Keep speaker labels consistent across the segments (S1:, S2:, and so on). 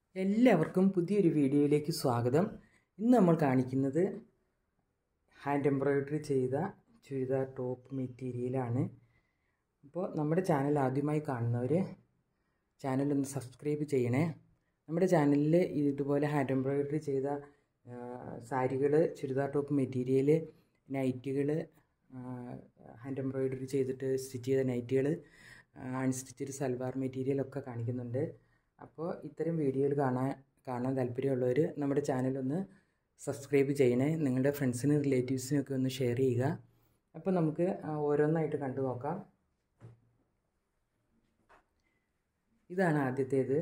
S1: എല്ലാവർക്കും പുതിയൊരു വീഡിയോയിലേക്ക് സ്വാഗതം ഇന്ന് നമ്മൾ കാണിക്കുന്നത് ഹാൻഡ് എംബ്രോയിഡറി ചെയ്ത ചുരിദാർ ടോപ്പ് മെറ്റീരിയലാണ് അപ്പോൾ നമ്മുടെ ചാനൽ ആദ്യമായി കാണുന്നവർ ചാനൽ ഒന്ന് സബ്സ്ക്രൈബ് ചെയ്യണേ നമ്മുടെ ചാനലിൽ ഇതുപോലെ ഹാൻഡ് എംബ്രോയിഡറി ചെയ്ത സാരികൾ ചുരിദാർ ടോപ്പ് മെറ്റീരിയൽ നൈറ്റുകൾ ഹാൻഡ് എംബ്രോയിഡറി ചെയ്തിട്ട് സ്റ്റിച്ച് ചെയ്ത നൈറ്റുകൾ അൺസ്റ്റിച്ചഡ് സൽവാർ മെറ്റീരിയൽ ഒക്കെ കാണിക്കുന്നുണ്ട് അപ്പോൾ ഇത്തരം വീഡിയോകൾ കാണാൻ കാണാൻ താല്പര്യമുള്ളവർ നമ്മുടെ ചാനലൊന്ന് സബ്സ്ക്രൈബ് ചെയ്യണേ നിങ്ങളുടെ ഫ്രണ്ട്സിനും റിലേറ്റീവ്സിനും ഒക്കെ ഒന്ന് ഷെയർ ചെയ്യുക അപ്പോൾ നമുക്ക് ഓരോന്നായിട്ട് കണ്ടു നോക്കാം ഇതാണ് ആദ്യത്തേത്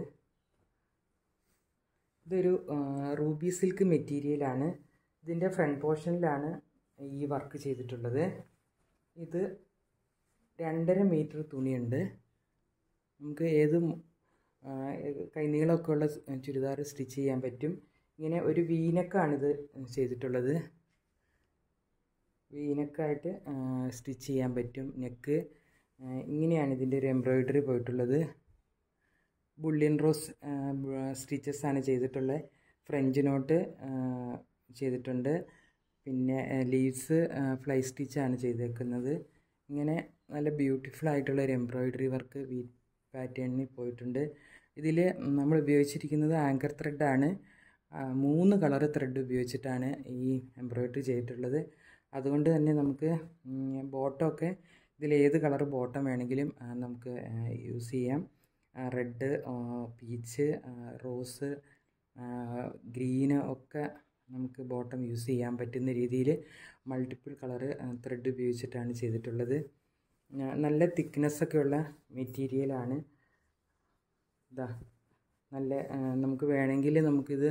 S1: ഇതൊരു റൂബി സിൽക്ക് മെറ്റീരിയലാണ് ഇതിൻ്റെ ഫ്രണ്ട് പോർഷനിലാണ് ഈ വർക്ക് ചെയ്തിട്ടുള്ളത് ഇത് രണ്ടര മീറ്റർ തുണിയുണ്ട് നമുക്ക് ഏത് കൈനീളമൊക്കെ ഉള്ള ചുരിദാർ സ്റ്റിച്ച് ചെയ്യാൻ പറ്റും ഇങ്ങനെ ഒരു വീനക്കാണിത് ചെയ്തിട്ടുള്ളത് വീനക്കായിട്ട് സ്റ്റിച്ച് ചെയ്യാൻ പറ്റും നെക്ക് ഇങ്ങനെയാണ് ഇതിൻ്റെ ഒരു എംബ്രോയിഡറി പോയിട്ടുള്ളത് ബുള്ളിയൻ റോസ് സ്റ്റിച്ചസ് ആണ് ചെയ്തിട്ടുള്ളത് ഫ്രഞ്ച് നോട്ട് ചെയ്തിട്ടുണ്ട് പിന്നെ ലീവ്സ് ഫ്ലൈ സ്റ്റിച്ചാണ് ചെയ്തേക്കുന്നത് ഇങ്ങനെ നല്ല ബ്യൂട്ടിഫുൾ ആയിട്ടുള്ള ഒരു എംബ്രോയിഡറി വർക്ക് വീ പാറ്റേണിൽ പോയിട്ടുണ്ട് ഇതിൽ നമ്മൾ ഉപയോഗിച്ചിരിക്കുന്നത് ആങ്കർ ത്രെഡാണ് മൂന്ന് കളർ ത്രെഡ് ഉപയോഗിച്ചിട്ടാണ് ഈ എംബ്രോയിഡറി ചെയ്തിട്ടുള്ളത് അതുകൊണ്ട് തന്നെ നമുക്ക് ബോട്ടമൊക്കെ ഇതിൽ ഏത് കളർ ബോട്ടം വേണമെങ്കിലും നമുക്ക് യൂസ് ചെയ്യാം റെഡ് പീച്ച് റോസ് ഗ്രീന് ഒക്കെ നമുക്ക് ബോട്ടം യൂസ് ചെയ്യാൻ പറ്റുന്ന രീതിയിൽ മൾട്ടിപ്പിൾ കളറ് ത്രെഡ് ഉപയോഗിച്ചിട്ടാണ് ചെയ്തിട്ടുള്ളത് നല്ല തിക്നെസ്സൊക്കെ ഉള്ള മെറ്റീരിയലാണ് ഇതാ നല്ല നമുക്ക് വേണമെങ്കിൽ നമുക്കിത്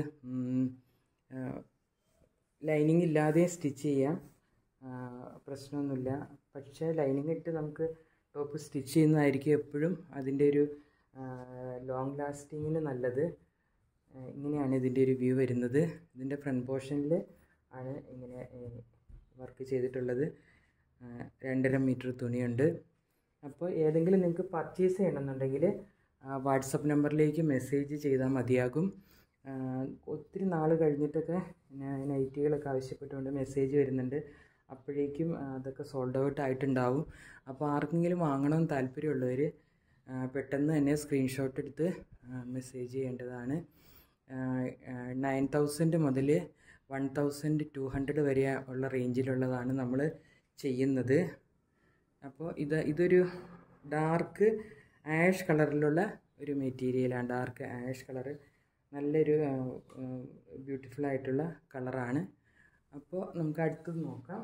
S1: ലൈനിങ് ഇല്ലാതെ സ്റ്റിച്ച് ചെയ്യാം പ്രശ്നമൊന്നുമില്ല പക്ഷേ ലൈനിങ് ഇട്ട് നമുക്ക് ടോപ്പ് സ്റ്റിച്ച് ചെയ്യുന്നതായിരിക്കും എപ്പോഴും അതിൻ്റെ ഒരു ലോങ് ലാസ്റ്റിങ്ങിന് നല്ലത് ഇങ്ങനെയാണ് ഇതിൻ്റെ ഒരു വ്യൂ വരുന്നത് ഇതിൻ്റെ ഫ്രണ്ട് പോർഷനിൽ ആണ് ഇങ്ങനെ വർക്ക് ചെയ്തിട്ടുള്ളത് രണ്ടര മീറ്റർ തുണിയുണ്ട് അപ്പോൾ ഏതെങ്കിലും നിങ്ങൾക്ക് പർച്ചേസ് ചെയ്യണമെന്നുണ്ടെങ്കിൽ വാട്സപ്പ് നമ്പറിലേക്ക് മെസ്സേജ് ചെയ്താൽ മതിയാകും ഒത്തിരി നാൾ കഴിഞ്ഞിട്ടൊക്കെ നൈറ്റികളൊക്കെ ആവശ്യപ്പെട്ടുകൊണ്ട് മെസ്സേജ് വരുന്നുണ്ട് അപ്പോഴേക്കും അതൊക്കെ സോൾഡ് ഔട്ട് ആയിട്ടുണ്ടാവും അപ്പോൾ ആർക്കെങ്കിലും വാങ്ങണമെന്ന് താല്പര്യമുള്ളവർ പെട്ടെന്ന് തന്നെ സ്ക്രീൻഷോട്ട് എടുത്ത് മെസ്സേജ് ചെയ്യേണ്ടതാണ് നയൻ തൗസൻഡ് മുതൽ വൺ തൗസൻഡ് ടു ഹൺഡ്രഡ് വരെ ഉള്ള റേഞ്ചിലുള്ളതാണ് നമ്മൾ ചെയ്യുന്നത് അപ്പോൾ ഇത് ഇതൊരു ഡാർക്ക് ആഷ് കളറിലുള്ള ഒരു മെറ്റീരിയലാണ് ഡാർക്ക് ആഷ് കളറ് നല്ലൊരു ബ്യൂട്ടിഫുൾ ആയിട്ടുള്ള കളറാണ് അപ്പോൾ നമുക്ക് അടുത്തത് നോക്കാം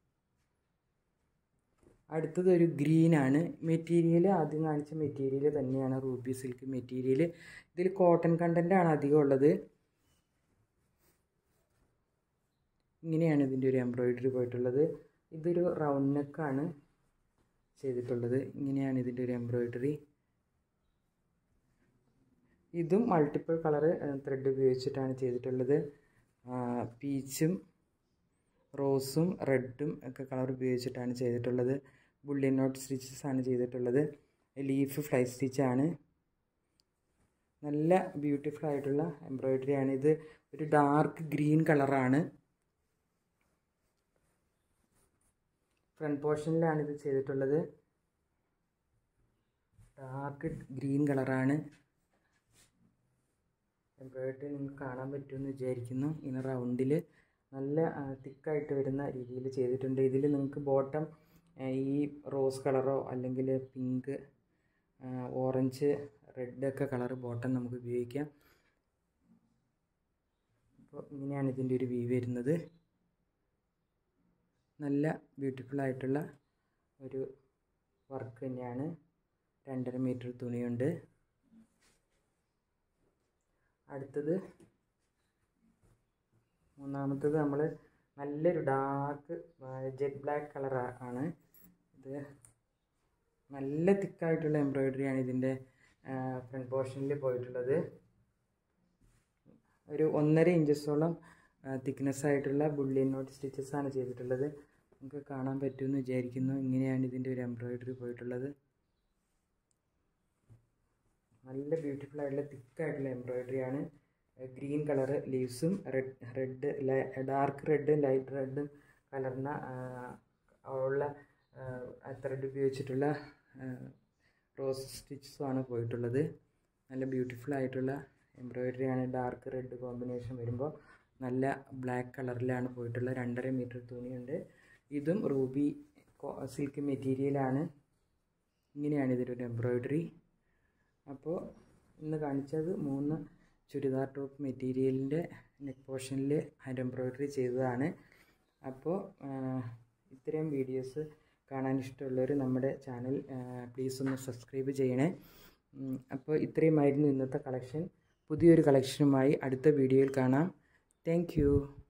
S1: അടുത്തത് ഒരു ഗ്രീനാണ് മെറ്റീരിയൽ ആദ്യം കാണിച്ച മെറ്റീരിയൽ തന്നെയാണ് റൂബി സിൽക്ക് മെറ്റീരിയൽ ഇതിൽ കോട്ടൺ കണ്ടൻ്റാണ് അധികം ഉള്ളത് ഇങ്ങനെയാണ് ഇതിൻ്റെ ഒരു എംബ്രോയിഡറി പോയിട്ടുള്ളത് ഇതൊരു റൗണ്ട് നെക്കാണ് ചെയ്തിട്ടുള്ളത് ഇങ്ങനെയാണ് ഇതിൻ്റെ ഒരു എംബ്രോയിഡറി ഇതും മൾട്ടിപ്പിൾ കളറ് ത്രെഡ് ഉപയോഗിച്ചിട്ടാണ് ചെയ്തിട്ടുള്ളത് പീച്ചും റോസും റെഡും ഒക്കെ കളർ ഉപയോഗിച്ചിട്ടാണ് ചെയ്തിട്ടുള്ളത് ബുള്ളിയൻ നോട്ട് സ്റ്റിച്ചസ് ആണ് ചെയ്തിട്ടുള്ളത് ലീഫ് ഫ്ലൈ സ്റ്റിച്ചാണ് നല്ല ബ്യൂട്ടിഫുൾ ആയിട്ടുള്ള എംബ്രോയിഡറി ആണ് ഇത് ഒരു ഡാർക്ക് ഗ്രീൻ കളറാണ് ഫ്രണ്ട് പോർഷനിലാണ് ഇത് ചെയ്തിട്ടുള്ളത് ഡാർക്ക് ഗ്രീൻ കളറാണ് എംബ്രോയിഡറി നിങ്ങൾക്ക് കാണാൻ പറ്റുമെന്ന് വിചാരിക്കുന്നു ഇങ്ങനെ റൗണ്ടിൽ നല്ല തിക്കായിട്ട് വരുന്ന രീതിയിൽ ചെയ്തിട്ടുണ്ട് ഇതിൽ നിങ്ങൾക്ക് ബോട്ടം ഈ റോസ് കളറോ അല്ലെങ്കിൽ പിങ്ക് ഓറഞ്ച് റെഡൊക്കെ കളർ ബോട്ടം നമുക്ക് ഉപയോഗിക്കാം അപ്പോൾ ഇങ്ങനെയാണ് ഇതിൻ്റെ ഒരു വ്യൂ വരുന്നത് നല്ല ബ്യൂട്ടിഫുൾ ആയിട്ടുള്ള ഒരു വർക്ക് തന്നെയാണ് രണ്ടര മീറ്റർ തുണിയുണ്ട് അടുത്തത് മൂന്നാമത്തത് നമ്മൾ നല്ലൊരു ഡാർക്ക് ജെറ്റ് ബ്ലാക്ക് കളർ ആണ് ഇത് നല്ല തിക്കായിട്ടുള്ള എംബ്രോയിഡറിയാണ് ഇതിൻ്റെ ഫ്രണ്ട് പോർഷനിൽ പോയിട്ടുള്ളത് ഒരു ഒന്നര ഇഞ്ചസോളം തിക്നെസ് ആയിട്ടുള്ള ബുള്ളിയൻ നോട്ട് സ്റ്റിച്ചസ് ആണ് ചെയ്തിട്ടുള്ളത് നമുക്ക് കാണാൻ പറ്റുമെന്ന് വിചാരിക്കുന്നു ഇങ്ങനെയാണ് ഇതിൻ്റെ ഒരു എംബ്രോയിഡറി പോയിട്ടുള്ളത് നല്ല ബ്യൂട്ടിഫുൾ ആയിട്ടുള്ള തിക്കായിട്ടുള്ള എംബ്രോയിഡറി ആണ് ഗ്രീൻ കളറ് ലീവ്സും റെഡ് റെഡ് ഡാർക്ക് റെഡും ലൈറ്റ് റെഡും കലർന്ന ഉള്ള ത്രെഡ് ഉപയോഗിച്ചിട്ടുള്ള റോസ് സ്റ്റിച്ചസും ആണ് പോയിട്ടുള്ളത് നല്ല ബ്യൂട്ടിഫുൾ ആയിട്ടുള്ള എംബ്രോയിഡറി ആണ് ഡാർക്ക് റെഡ് കോമ്പിനേഷൻ വരുമ്പോൾ നല്ല ബ്ലാക്ക് കളറിലാണ് പോയിട്ടുള്ളത് രണ്ടര മീറ്റർ തുണിയുണ്ട് ഇതും റൂബി സിൽക്ക് മെറ്റീരിയലാണ് ഇങ്ങനെയാണ് ഇതിലൊരു എംബ്രോയിഡറി അപ്പോൾ ഇന്ന് കാണിച്ചത് മൂന്ന് ചുരിദാർ ടോപ്പ് മെറ്റീരിയലിൻ്റെ നെക്ക് പോർഷനിൽ ഹാൻഡ് എംബ്രോയിഡറി ചെയ്തതാണ് അപ്പോൾ ഇത്രയും വീഡിയോസ് കാണാൻ ഇഷ്ടമുള്ളവർ നമ്മുടെ ചാനൽ പ്ലീസ് ഒന്ന് സബ്സ്ക്രൈബ് ചെയ്യണേ അപ്പോൾ ഇത്രയുമായിരുന്നു ഇന്നത്തെ കളക്ഷൻ പുതിയൊരു കളക്ഷനുമായി അടുത്ത വീഡിയോയിൽ കാണാം താങ്ക്